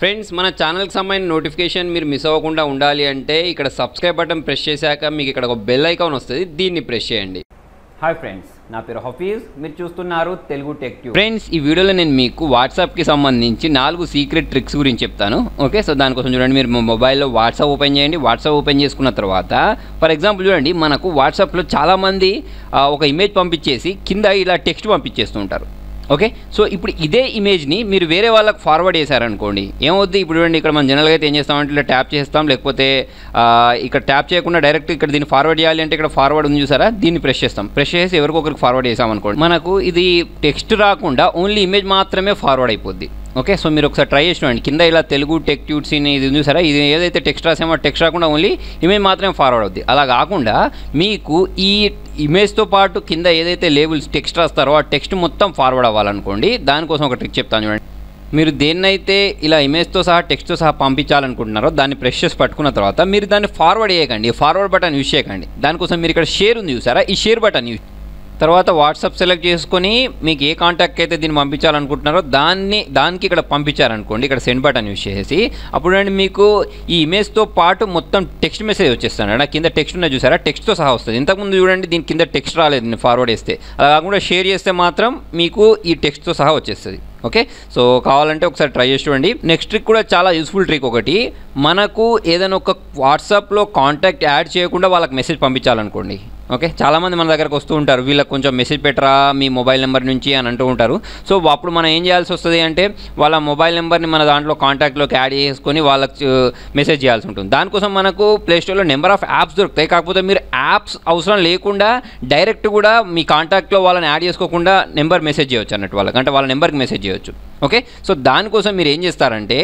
friends మన ఛానల్కి సంబంధించిన నోటిఫికేషన్ మీరు మిస్ అవ్వకుండా ఉండాలి అంటే ఇక్కడ సబ్స్క్రైబ్ బటన్ ప్రెస్ చేశాక మీకు ఇక్కడ ఒక బెల్ ఐకాన్ వస్తుంది దీన్ని ప్రెస్ చేయండి హాయ్ ఫ్రెండ్స్ నా పేరు హఫీజ్ మీరు చూస్తున్నారు తెలుగు టెక్ ట్యూబ్ ఫ్రెండ్స్ ఈ వీడియోలో నేను మీకు వాట్సాప్కి సంబంధించి నాలుగు సీక్రెట్ ట్రిక్స్ గురించి చెప్తాను ఓకే సో దానికోసం చూడండి మీరు మీ మొబైల్లో వాట్సాప్ ఓపెన్ చేయండి వాట్సాప్ ఓపెన్ చేసుకున్న తర్వాత ఫర్ ఎగ్జాంపుల్ చూడండి మనకు వాట్సాప్లో చాలామంది ఆ, ఒక ఇమేజ్ పంపించేసి కింద ఇలా టెక్స్ట్ పంపించేస్తూ ఉంటారు ఓకే సో ఇప్పుడు ఇదే ఇమేజ్ని మీరు వేరే వాళ్ళకి ఫార్వర్డ్ చేశారనుకోండి ఏమవుద్ది ఇప్పుడు చూడండి ఇక్కడ మనం జనరల్గా అయితే ఏం చేస్తామంటే ఇలా ట్యాప్ చేస్తాం లేకపోతే ఆ, ఇక్కడ ట్యాప్ చేయకుండా డైరెక్ట్ ఇక్కడ దీన్ని ఫార్వర్డ్ చేయాలి అంటే ఇక్కడ ఫార్వర్డ్ ఉంది చూసారా దీన్ని ప్రెస్ చేస్తాం ప్రెస్ చేసి ఎవరికొకరికి ఫార్వర్డ్ చేసామనుకోండి మనకు ఇది టెక్స్ట్ రాకుండా ఓన్లీ ఇమేజ్ మాత్రమే ఫార్వర్డ్ అయిపోద్ది ఓకే సో మీరు ఒకసారి ట్రై చేసి చూడండి కింద ఇలా తెలుగు టెక్ ట్యూట్స్ ఇది ఉంది చూసారా ఇది ఏదైతే టెక్స్ట్ రాసామో టెక్స్ట్ రాకుండా ఓన్లీ ఇమేజ్ మాత్రమే ఫార్వర్డ్ అవుద్ది అలా కాకుండా మీకు ఈ ఇమేజ్తో పాటు కింద ఏదైతే లేబుల్స్ టెక్స్ట్ రాస్తారో ఆ టెక్స్ట్ మొత్తం ఫార్వర్డ్ అవ్వాలనుకోండి దానికోసం ఒక ట్రిక్ చెప్తాను చూడండి మీరు దేన్నైతే ఇలా ఇమేజ్తో సహా టెక్స్ట్తో సహా పంపించాలనుకుంటున్నారో దాన్ని ప్రెస్ చేసి పట్టుకున్న తర్వాత మీరు దాన్ని ఫార్వర్డ్ చేయకండి ఫార్వర్డ్ బటన్ యూస్ చేయకండి దానికోసం మీరు ఇక్కడ షేర్ ఉంది చూసారా ఈ షేర్ బటన్ యూస్ తర్వాత వాట్సాప్ సెలెక్ట్ చేసుకొని మీకు ఏ కాంటాక్ట్ అయితే దీన్ని పంపించాలనుకుంటున్నారో దాన్ని దానికి ఇక్కడ పంపించారనుకోండి ఇక్కడ సెండ్ బటన్ యూస్ చేసి అప్పుడు అండి మీకు ఈ ఇమేజ్తో పాటు మొత్తం టెక్స్ట్ మెసేజ్ వచ్చేస్తాను నాకు కింద టెక్స్ట్ ఉన్న చూసారా టెక్స్ట్తో సహా వస్తుంది ఇంతకుముందు చూడండి దీని కింద టెక్స్ట్ రాలేదు నేను ఫార్వర్డ్ చేస్తే అలా కాకుండా షేర్ చేస్తే మాత్రం మీకు ఈ టెక్స్ట్తో సహా వచ్చేస్తుంది ఓకే సో కావాలంటే ఒకసారి ట్రై చేసి చూడండి నెక్స్ట్ ట్రిక్ కూడా చాలా యూస్ఫుల్ ట్రిక్ ఒకటి మనకు ఏదైనా ఒక వాట్సాప్లో కాంటాక్ట్ యాడ్ చేయకుండా వాళ్ళకి మెసేజ్ పంపించాలనుకోండి ఓకే చాలామంది మన దగ్గరకు వస్తూ ఉంటారు వీళ్ళకి కొంచెం మెసేజ్ పెట్టరా మీ మొబైల్ నెంబర్ నుంచి అని అంటూ ఉంటారు సో అప్పుడు మనం ఏం చేయాల్సి వస్తుంది అంటే వాళ్ళ మొబైల్ నెంబర్ని మన దాంట్లో కాంటాక్ట్లోకి యాడ్ చేసుకొని వాళ్ళకి మెసేజ్ చేయాల్సి ఉంటుంది దానికోసం మనకు ప్లేస్టోర్లో నెంబర్ ఆఫ్ యాప్స్ దొరుకుతాయి కాకపోతే మీరు యాప్స్ అవసరం లేకుండా డైరెక్ట్ కూడా మీ కాంటాక్ట్లో వాళ్ళని యాడ్ చేసుకోకుండా నెంబర్ మెసేజ్ చేయొచ్చు అన్నట్టు వాళ్ళకి అంటే వాళ్ళ నెంబర్కి మెసేజ్ చేయొచ్చు ఓకే సో దానికోసం మీరు ఏం చేస్తారంటే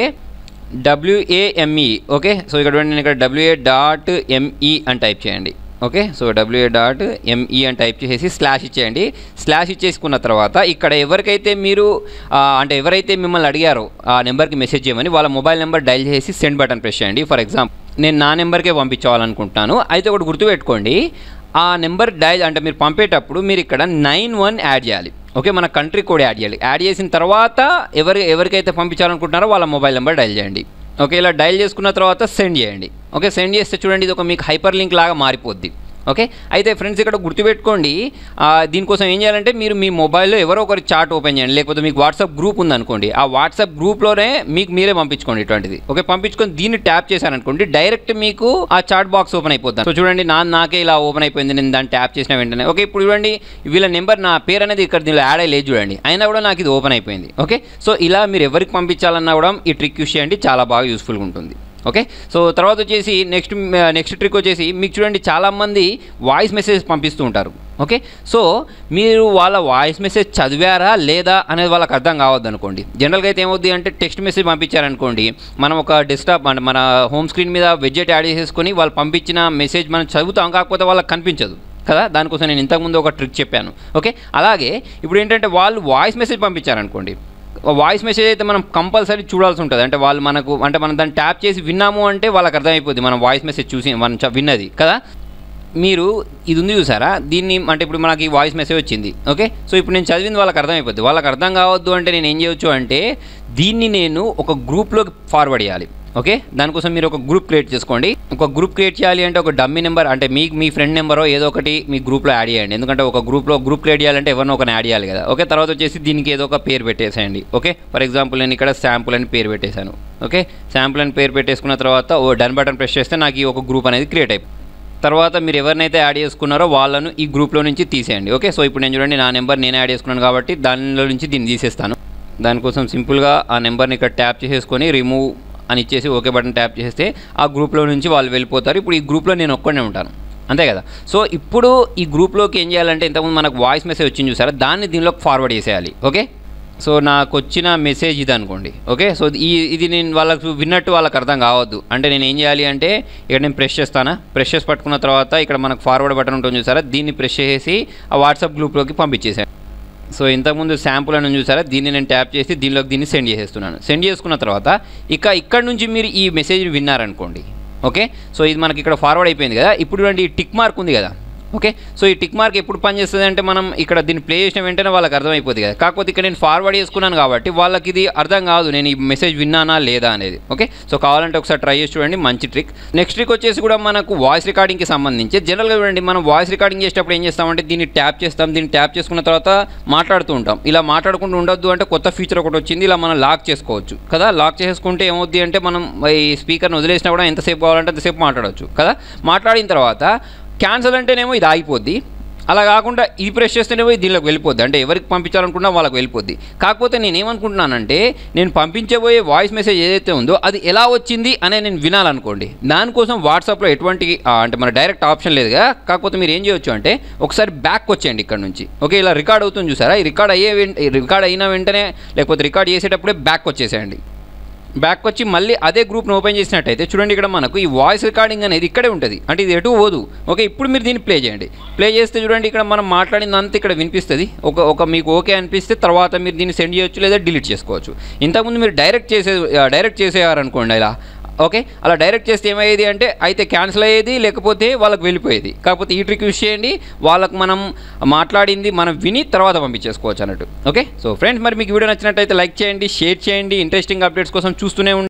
డబ్ల్యూఏఎంఈ ఓకే సో ఇక్కడ చూడండి నేను ఇక్కడ డబ్ల్యూఏ డాట్ ఎంఈ అని టైప్ చేయండి okay so WA dot ME అని టైప్ చేసేసి స్లాష్ ఇచ్చేయండి స్లాష్ ఇచ్చేసుకున్న తర్వాత ఇక్కడ ఎవరికైతే మీరు ఆ, అంటే ఎవరైతే మిమ్మల్ని అడిగారో ఆ నెంబర్కి మెసేజ్ చేయమని వాళ్ళ మొబైల్ నెంబర్ డైల్ చేసి సెండ్ బటన్ ప్రెస్ చేయండి ఫర్ ఎగ్జాంపుల్ నేను నా నెంబర్కే పంపించాలనుకుంటున్నాను అయితే ఒకటి గుర్తుపెట్టుకోండి ఆ నెంబర్ డైల్ అంటే మీరు పంపేటప్పుడు మీరు ఇక్కడ నైన్ వన్ యాడ్ చేయాలి ఓకే మన కంట్రీ కోడ్ యాడ్ చేయాలి యాడ్ చేసిన తర్వాత ఎవరి ఎవరికైతే పంపించాలనుకుంటున్నారో వాళ్ళ మొబైల్ నెంబర్ డైల్ చేయండి ఓకే ఇలా డైల్ చేసుకున్న తర్వాత సెండ్ చేయండి ఓకే సెండ్ చేస్తే చూడండి ఇది ఒక మీకు హైపర్ లింక్ లాగా మారిపోద్ది ఓకే అయితే ఫ్రెండ్స్ ఇక్కడ గుర్తుపెట్టుకోండి ఆ, దీనికోసం ఏం చేయాలంటే మీరు మీ మొబైల్లో ఎవరో ఒకరి చాట్ ఓపెన్ చేయండి లేకపోతే మీకు వాట్సాప్ గ్రూప్ ఉందనుకోండి ఆ వాట్సాప్ గ్రూప్లోనే మీకు మీరే పంపించుకోండి ఇటువంటిది ఓకే పంపించుకొని దీన్ని ట్యాప్ చేశారనుకోండి డైరెక్ట్ మీకు ఆ చాట్ బాక్స్ ఓపెన్ అయిపోతుంది సో చూడండి నా నాకే ఇలా ఓపెన్ అయిపోయింది నేను దాన్ని ట్యాప్ చేసిన వెంటనే ఓకే ఇప్పుడు చూడండి వీళ్ళ నెంబర్ నా పేరు అనేది ఇక్కడ దీనిలో యాడ్ అయ్యలేదు చూడండి అయినా కూడా నాకు ఇది ఓపెన్ అయిపోయింది ఓకే సో ఇలా మీరు ఎవరికి పంపించాలన్నా కూడా ఈ ట్రిక్ యూస్ చేయండి చాలా బాగా యూస్ఫుల్గా ఉంటుంది ఓకే సో తర్వాత వచ్చేసి నెక్స్ట్ నెక్స్ట్ ట్రిక్ వచ్చేసి మీకు చూడండి చాలామంది వాయిస్ మెసేజ్ పంపిస్తూ ఉంటారు ఓకే సో మీరు వాళ్ళ వాయిస్ మెసేజ్ చదివారా లేదా అనేది వాళ్ళకి అర్థం కావద్దు అనుకోండి జనరల్గా అయితే ఏమవుద్ది అంటే టెక్స్ట్ మెసేజ్ పంపించారనుకోండి మనం ఒక డెస్క్టాప్ అంటే మన హోమ్ స్క్రీన్ మీద వెడ్జెట్ యాడ్ చేసేసుకొని వాళ్ళు పంపించిన మెసేజ్ మనం చదువుతాం కాకపోతే వాళ్ళకి కనిపించదు కదా దానికోసం నేను ఇంతకుముందు ఒక ట్రిక్ చెప్పాను ఓకే అలాగే ఇప్పుడు ఏంటంటే వాళ్ళు వాయిస్ మెసేజ్ పంపించారనుకోండి వాయిస్ మెసేజ్ అయితే మనం కంపల్సరీ చూడాల్సి ఉంటుంది అంటే వాళ్ళు మనకు అంటే మనం దాన్ని ట్యాప్ చేసి విన్నాము అంటే వాళ్ళకి అర్థమైపోద్ది మనం వాయిస్ మెసేజ్ చూసి మనం చ- విన్నది కదా మీరు ఇది ఉంది చూసారా దీన్ని అంటే ఇప్పుడు మనకి వాయిస్ మెసేజ్ వచ్చింది ఓకే సో ఇప్పుడు నేను చదివింది వాళ్ళకి అర్థమైపోద్ది వాళ్ళకి అర్థం కావద్దు అంటే నేను ఏం చేయొచ్చు అంటే దీన్ని నేను ఒక గ్రూప్లోకి ఫార్వర్డ్ చేయాలి ఓకే దానికోసం మీరు ఒక గ్రూప్ క్రియేట్ చేసుకోండి ఒక గ్రూప్ క్రియేట్ చేయాలి అంటే ఒక డమ్మీ నెంబర్ అంటే మీ మీ ఫ్రెండ్ నెంబరో ఏదో ఒకటి మీ గ్రూప్లో యాడ్ చేయండి ఎందుకంటే ఒక గ్రూప్లో గ్రూప్ క్రియేట్ చేయాలంటే ఎవరినో ఒకరిని యాడ్ చేయాలి కదా ఓకే తర్వాత వచ్చేసి దీనికి ఏదో ఒక పేరు పెట్టేసేయండి ఓకే ఫర్ ఎగ్జాంపుల్ నేను ఇక్కడ శాంపుల్ అని పేరు పెట్టేశాను ఓకే శాంపుల్ అని పేరు పెట్టేసుకున్న తర్వాత ఓ డన్ బటన్ ప్రెస్ చేస్తే నాకు ఈ ఒక గ్రూప్ అనేది క్రియేట్ అయిపోయింది తర్వాత మీరు ఎవరినైతే యాడ్ చేసుకున్నారో వాళ్ళను ఈ గ్రూప్లో నుంచి తీసేయండి ఓకే సో ఇప్పుడు నేను చూడండి నా నెంబర్ నేను యాడ్ చేసుకున్నాను కాబట్టి దానిలో నుంచి దీన్ని తీసేస్తాను దానికోసం సింపుల్గా ఆ నెంబర్ని ఇక్కడ ట్యాప్ చేసేసుకొని రిమూవ్ అని ఇచ్చేసి ఓకే బటన్ ట్యాప్ చేస్తే ఆ గ్రూప్లో నుంచి వాళ్ళు వెళ్ళిపోతారు ఇప్పుడు ఈ గ్రూప్లో నేను ఒక్కడే ఉంటాను అంతే కదా సో ఇప్పుడు ఈ గ్రూప్లోకి ఏం చేయాలంటే ఇంతకుముందు మనకు వాయిస్ మెసేజ్ వచ్చింది చూసారా దాన్ని దీనిలోకి ఫార్వర్డ్ చేసేయాలి ఓకే సో నాకు వచ్చిన మెసేజ్ ఇది అనుకోండి ఓకే సో ఈ ఇది నేను వాళ్ళకు విన్నట్టు వాళ్ళకి అర్థం కావద్దు అంటే నేను ఏం చేయాలి అంటే ఇక్కడ నేను ప్రెస్ చేస్తానా ప్రెస్ చేసి పట్టుకున్న తర్వాత ఇక్కడ మనకు ఫార్వర్డ్ బటన్ ఉంటుంది చూసారా దీన్ని ప్రెస్ చేసి ఆ వాట్సాప్ గ్రూప్లోకి పంపించేసాను సో ఇంతకుముందు శాంపుల్ అని చూసారా దీన్ని నేను ట్యాప్ చేసి దీనిలోకి దీన్ని సెండ్ చేసేస్తున్నాను సెండ్ చేసుకున్న తర్వాత ఇక ఇక్కడ నుంచి మీరు ఈ మెసేజ్ విన్నారనుకోండి ఓకే సో ఇది మనకి ఇక్కడ ఫార్వర్డ్ అయిపోయింది కదా ఇప్పుడు చూడండి ఈ టిక్ మార్క్ ఉంది కదా ఓకే సో ఈ టిక్ మార్క్ ఎప్పుడు పనిచేస్తుంది అంటే మనం ఇక్కడ దీన్ని ప్లే చేసిన వెంటనే వాళ్ళకి అర్థమైపోతుంది కదా కాకపోతే ఇక్కడ నేను ఫార్వర్డ్ చేసుకున్నాను కాబట్టి వాళ్ళకి ఇది అర్థం కాదు నేను ఈ మెసేజ్ విన్నానా లేదా అనేది ఓకే సో కావాలంటే ఒకసారి ట్రై చేసి చూడండి మంచి ట్రిక్ నెక్స్ట్ ట్రిక్ వచ్చేసి కూడా మనకు వాయిస్ రికార్డింగ్కి సంబంధించి జనరల్గా చూడండి మనం వాయిస్ రికార్డింగ్ చేసేటప్పుడు ఏం చేస్తామంటే దీన్ని ట్యాప్ చేస్తాం దీన్ని ట్యాప్ చేసుకున్న తర్వాత మాట్లాడుతూ ఉంటాం ఇలా మాట్లాడుకుంటూ ఉండొద్దు అంటే కొత్త ఫీచర్ ఒకటి వచ్చింది ఇలా మనం లాక్ చేసుకోవచ్చు కదా లాక్ చేసుకుంటే ఏమవుద్ది అంటే మనం ఈ స్పీకర్ని వదిలేసినా కూడా ఎంతసేపు కావాలంటే అంతసేపు మాట్లాడవచ్చు కదా మాట్లాడిన తర్వాత క్యాన్సల్ అంటేనేమో ఇది ఆగిపోద్ది అలా కాకుండా ఇది ప్రెస్ చేస్తేనేమో ఇది దీనిలోకి వెళ్ళిపోద్ది అంటే ఎవరికి పంపించాలనుకున్నా వాళ్ళకి వెళ్ళిపోద్ది కాకపోతే నేను ఏమనుకుంటున్నానంటే నేను పంపించబోయే వాయిస్ మెసేజ్ ఏదైతే ఉందో అది ఎలా వచ్చింది అనే నేను వినాలనుకోండి దానికోసం వాట్సాప్లో ఎటువంటి ఆ, అంటే మన డైరెక్ట్ ఆప్షన్ లేదుగా కాకపోతే మీరు ఏం చేయొచ్చు అంటే ఒకసారి బ్యాక్ వచ్చేయండి ఇక్కడ నుంచి ఓకే ఇలా రికార్డ్ అవుతుంది చూసారా ఈ రికార్డ్ అయ్యే వెంట రికార్డ్ అయిన వెంటనే లేకపోతే రికార్డ్ చేసేటప్పుడే బ్యాక్ వచ్చేసేయండి బ్యాక్ వచ్చి మళ్ళీ అదే గ్రూప్ను ఓపెన్ చేసినట్టయితే చూడండి ఇక్కడ మనకు ఈ వాయిస్ రికార్డింగ్ అనేది ఇక్కడే ఉంటుంది అంటే ఇది ఎటు పోదు ఓకే ఇప్పుడు మీరు దీన్ని ప్లే చేయండి ప్లే చేస్తే చూడండి ఇక్కడ మనం మాట్లాడిందంతా ఇక్కడ వినిపిస్తుంది ఒక ఒక మీకు ఓకే అనిపిస్తే తర్వాత మీరు దీన్ని సెండ్ చేయొచ్చు లేదా డిలీట్ చేసుకోవచ్చు ఇంతకుముందు మీరు డైరెక్ట్ చేసే డైరెక్ట్ చేసేవారనుకోండి ఇలా ఓకే అలా డైరెక్ట్ చేస్తే ఏమయ్యేది అంటే అయితే క్యాన్సిల్ అయ్యేది లేకపోతే వాళ్ళకి వెళ్ళిపోయేది కాకపోతే ఈ ట్రిక్ యూస్ చేయండి వాళ్ళకు మనం మాట్లాడింది మనం విని తర్వాత పంపించేసుకోవచ్చు అన్నట్టు ఓకే సో ఫ్రెండ్స్ మరి మీకు వీడియో నచ్చినట్టయితే లైక్ చేయండి షేర్ చేయండి ఇంట్రెస్టింగ్ అప్డేట్స్ కోసం చూస్తూనే ఉండండి